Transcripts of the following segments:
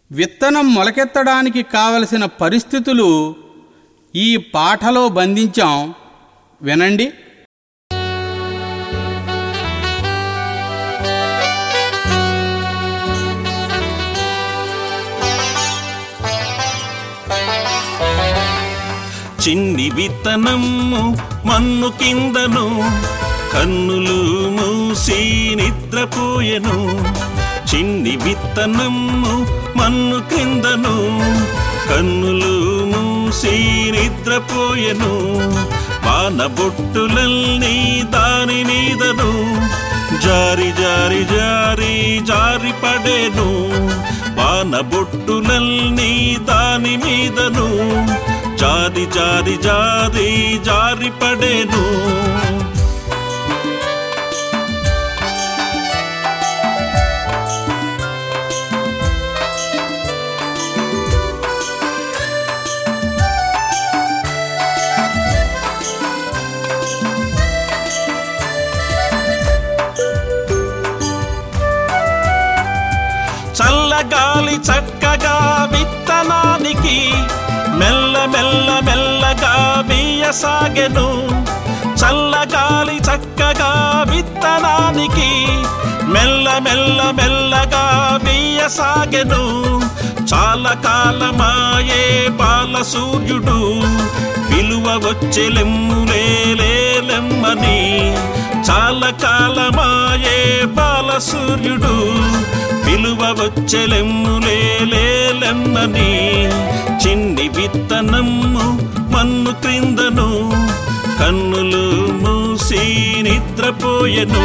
విత్తనం మొలకెత్తడానికి కావలసిన పరిస్థితులు ఈ పాఠలో బంధించాం వినండి చిన్ని విత్తనము మన్ను కిందను కన్నులు మూసి నిద్రపోయెను చిన్ని విత్తనము మన్ను క్రిందను కన్నులు మూసి నిద్రపోయెను వానబొట్టులన్నీ దాని మీదను జారి జారి జారి జారి పడేను వానబొట్టులన్నీ దాని మీదను జారి జారి జారి జారి పడేను చల్లగాలి చక్కగా విత్తనానికి మెల్ల మెల్ల మెల్లగా వీయసాగెను చల్లగాలి చక్కగా విత్తనానికి మెల్ల మెల్ల మెల్లగా వీయసాగెను చాలా కాలమాయే బాల సూర్యుడు విలువ వచ్చెలెమ్ములేలెమ్మని చాలా కాలమాయే బాల సూర్యుడు విలువ వచ్చెలెమ్ములేలెమ్మని చిన్ని విత్తనము మన్ను క్రిందను కన్నులు మూసి నిద్రపోయెను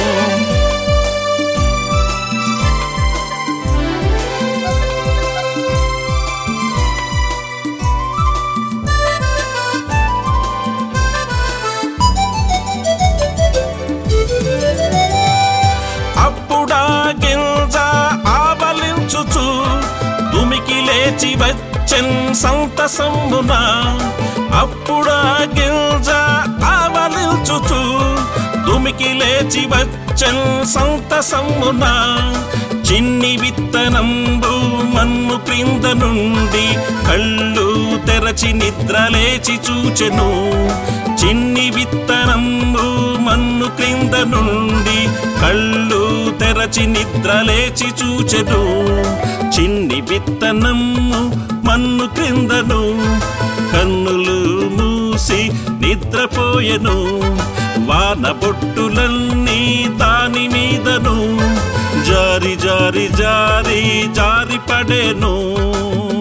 అప్పుడా గింజ ఆవలించుచు దుమికి లేచి వచ్చెన్ సంతసమ్మున అప్పుడా గింజ ఆవలించుచు దుమికి లేచి వచ్చెన్ సంతసమ్మున చిన్ని విత్తనంబు మన్ను క్రింద నుండి కళ్ళు తెరచి నిద్ర లేచి చూచెను చిన్ని విత్తనంబు మన్ను క్రింద నుండి కళ్ళు తెరచి నిద్ర లేచి చూచెను చిన్ని విత్తనము మన్ను క్రిందను కన్నులు మూసి నిద్రపోయెను వాన బొట్టులన్నీ దాని మీదను జారి జారి జారి జారి పడేను